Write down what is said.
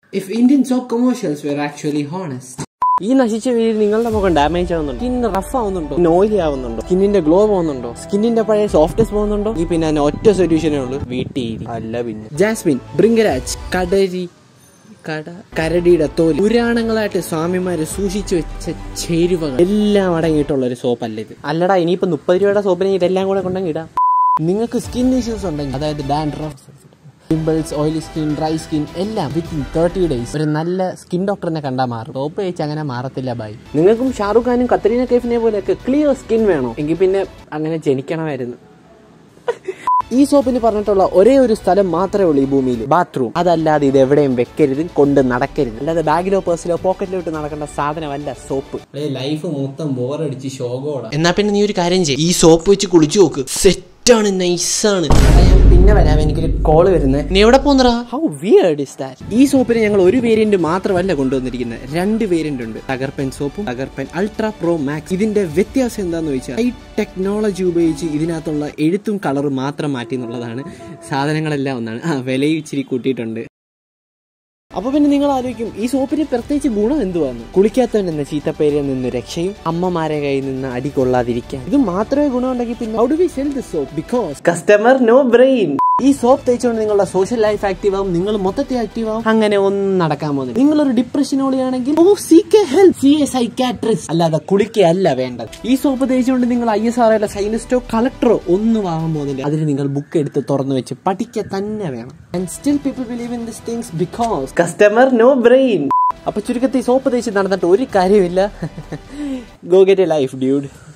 If Indian soap commercials were actually honest. ഈ നശിച്ച വീട് നിങ്ങളുടെ മുഖം ഡാമേജ് ആവുന്നുണ്ടോ സ്കിൻ റഫ് ആവുന്നുണ്ടോ ഓയിലി ആവുന്നുണ്ടോ സ്കിന്നിന്റെ ഗ്ലോ പോകുന്നുണ്ടോ സ്കിന്നിന്റെ പഴയ സോഫ്റ്റ്നെസ് പോകുന്നുണ്ടോ ഈ പിന്നെ അതിന് ഒറ്റ സൊല്യൂഷനേ ഉള്ളൂ വീട്ടിൽ അല്ല പിന്നെ ജാസ്മിൻ ബൃംഗരാജ് കടരി കട കരടിയുടെ തോല് പുരാണങ്ങളായിട്ട് സ്വാമിമാര് സൂക്ഷിച്ചു വെച്ച ചേരുവകൾ എല്ലാം അടങ്ങിയിട്ടുള്ള ഒരു സോപ്പല്ല ഇത് അല്ലടാ ഇനിയിപ്പോ മുപ്പത് രൂപയുടെ സോപ്പിന് ഇതെല്ലാം കൂടെ കൊണ്ടെങ്കിൽ ഇടാം നിങ്ങൾക്ക് സ്കിൻ ഇഷ്യൂസ് ഉണ്ടെങ്കിൽ അതായത് dandruff pimples oily skin dry skin എല്ലാം വിത്തിൻ തേർട്ടി ഡേയ്സ് ഒരു നല്ല സ്കിൻ ഡോക്ടറിനെ കണ്ടാൽ മാറും സോപ്പ് കഴിച്ച് അങ്ങനെ മാറത്തില്ല ബൈ നിങ്ങൾക്കും ഷാറുഖ് ഖാനും കത്രീന കൈഫിനെ പോലെയൊക്കെ ക്ലിയർ സ്കിൻ വേണോ എങ്കിൽ പിന്നെ അങ്ങനെ ജനിക്കണമായിരുന്നു ഈ സോപ്പിന് പറഞ്ഞിട്ടുള്ള ഒരേ ഒരു സ്ഥലം മാത്രമേ ഉള്ളൂ ഈ ഭൂമിയിൽ ബാത്റൂം അതല്ലാതെ ഇത് എവിടെയും വെക്കരുത് കൊണ്ട് നടക്കരുത് അല്ലാതെ ബാഗിലോ പേഴ്സിലോ പോക്കറ്റിലോ ഇട്ട് നടക്കേണ്ട സാധനമല്ല സോപ്പ് ലൈഫ് മൊത്തം ബോറടിച്ച് ശോകോടാ എന്നാ പിന്നെ നീ ഒരു കാര്യം ചെയ്യും ഈ സോപ്പ് വെച്ച് കുളിച്ചു നോക്ക് സെറ്റാണ് നൈസാണ് പിന്നെ വരാം എനിക്കൊരു കോള് വരുന്നത് നീ എവിടെ പോന്നറാ ഹൗ വിയേർഡ് ഇസ് ദാറ്റ് ഈ സോപ്പിന് ഞങ്ങൾ ഒരു വേരിയന്റ് മാത്രമല്ല കൊണ്ടുവന്നിരിക്കുന്നത് രണ്ട് വേരിയന്റ് ഉണ്ട് തകർപ്പൻ സോപ്പും തകർപ്പൻ അൾട്രാ പ്രോ മാക്സ് ഇതിന്റെ വ്യത്യാസം എന്താന്ന് വെച്ചാൽ ഹൈ ടെക്നോളജി ഉപയോഗിച്ച് ഇതിനകത്തുള്ള എഴുത്തും കളറും മാത്രം മാറ്റി എന്നുള്ളതാണ് സാധനങ്ങളെല്ലാം ഒന്നാണ് ആ വിലയും ഇച്ചിരി കൂട്ടിയിട്ടുണ്ട് അപ്പൊ പിന്നെ നിങ്ങൾ ആലോചിക്കും ഈ സോപ്പിന് പ്രത്യേകിച്ച് ഗുണം എന്തുവാന്ന് കുളിക്കാത്തവൻ എന്ന ചീത്തപ്പേരിൽ നിന്ന് രക്ഷയും അമ്മമാരെ കയ്യിൽ നിന്ന് അടി കൊള്ളാതിരിക്കാൻ ഇത് മാത്രമേ ഗുണമുണ്ടെങ്കിൽ പിന്നെ how do we sell this soap because customer no brain ഈ സോപ്പ് തേച്ചുകൊണ്ട് നിങ്ങളുടെ സോഷ്യൽ ലൈഫ് ആക്റ്റീവ് ആവും നിങ്ങൾ മൊത്തത്തിൽ ആക്റ്റീവ് ആവും അങ്ങനെ ഒന്നും നടക്കാൻ പോകുന്നില്ല നിങ്ങൾ ഒരു ഡിപ്രഷനോടെയാണെങ്കിൽ oh seek help see a psychiatrist അല്ലാതെ കുളിക്കല്ല വേണ്ടത് ഈ സോപ്പ് തേച്ചുകൊണ്ട് നിങ്ങൾ ഐ എസ് ആർ എല്ലോ സൈനിസ്റ്റോ കളക്ടറോ ഒന്നും ആവാൻ പോകുന്നില്ല അതിന് നിങ്ങൾ ബുക്ക് എടുത്ത് തുറന്നു വെച്ച് പഠിക്കുക തന്നെ വേണം and still people believe in this things because customer no brain അപ്പൊ ചുരുക്കത്തിൽ സോപ്പ് തേച്ച് നടന്നിട്ട് ഒരു കാര്യമില്ല go get a life dude